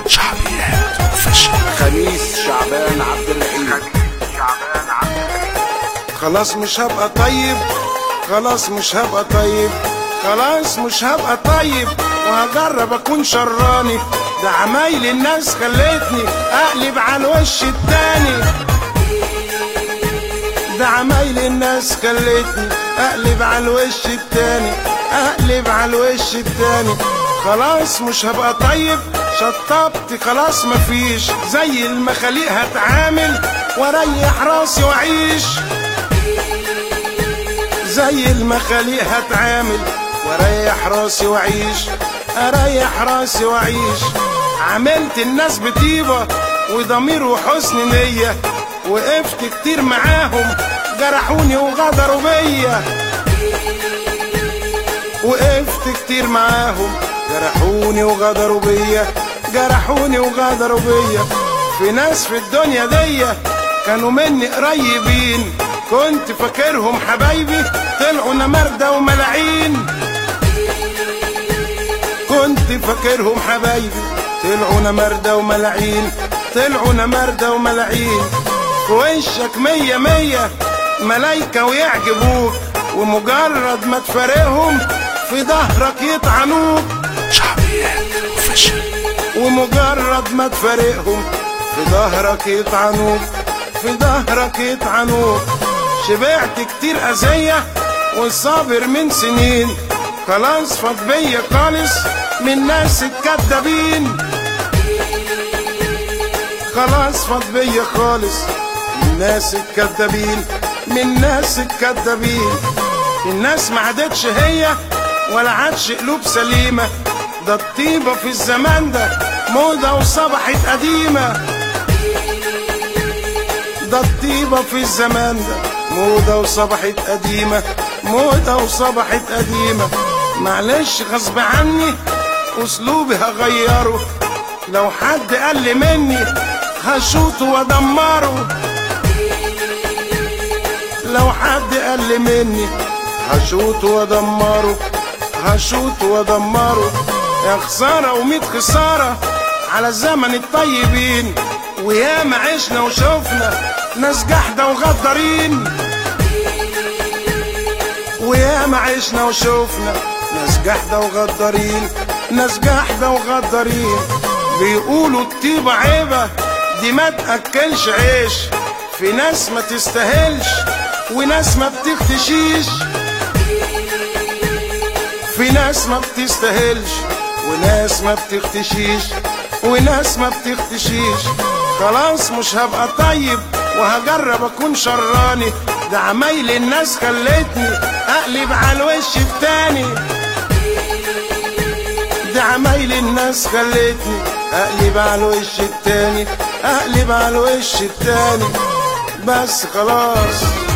شعبيات اوفيشال خميس شعبان عبد الرحيم خلاص مش هبقى طيب خلاص مش هبقى طيب خلاص مش هبقى طيب وهجرب اكون شراني ده عمايل الناس خلتني اقلب على الوش التاني ده عمايل الناس خلتني اقلب على الوش التاني اقلب على الوش التاني خلاص مش هبقى طيب شطبت خلاص مفيش زي المخاليق هتعامل واريح راسي واعيش زي المخاليق هتعامل واريح راسي واعيش اريح راسي واعيش عملت الناس بطيبة وضمير وحسن نية وقفت كتير معاهم جرحوني وغدروا بيا وقفت كتير معاهم جرحوني وغدروا بيا جرحوني وغدروا بيا في ناس في الدنيا دي كانوا مني قريبين كنت فاكرهم حبايبي طلعوا نمردة وملاعين كنت فاكرهم حبايبي طلعوا نمردة وملاعين طلعوا نمردة وملاعين في وشك مية مية ملايكة ويعجبوك ومجرد ما تفارقهم في ظهرك يطعنوك شعبيات اوفيشال ومجرد ما تفارقهم في ظهرك يطعنوك في ظهرك يطعنوك شبعت كتير أذية والصابر من سنين خلاص فاض بيا خالص من ناس الكدابين خلاص فاض بيا خالص من ناس الكدابين من ناس الكدابين الناس ما عادتش هي ولا عادش قلوب سليمة ده الطيبة في الزمان ده موضة وصبحت قديمة ده الطيبة في الزمان ده موضة وصبحت قديمة موضة وصبحت قديمة معلش غصب عني اسلوبي هغيره لو حد قال لي مني هشوطه وادمره لو حد قال لي مني هشوطه وادمره هشوطه وادمره يا خسارة وميت خسارة على زمن الطيبين وياما عشنا وشوفنا ناس جحدة وغدارين وياما عشنا وشوفنا ناس جحدة وغدارين ناس جحدة وغدارين بيقولوا الطيبة عيبة دي ما تأكلش عيش في ناس ما تستاهلش وناس ما بتختشيش في ناس ما بتستاهلش وناس ما بتختشيش وناس ما بتختشيش خلاص مش هبقى طيب وهجرب اكون شراني ده عمايل الناس خلتني اقلب على الوش التاني ده عمايل الناس خلتني اقلب على الوش التاني اقلب على الوش التاني بس خلاص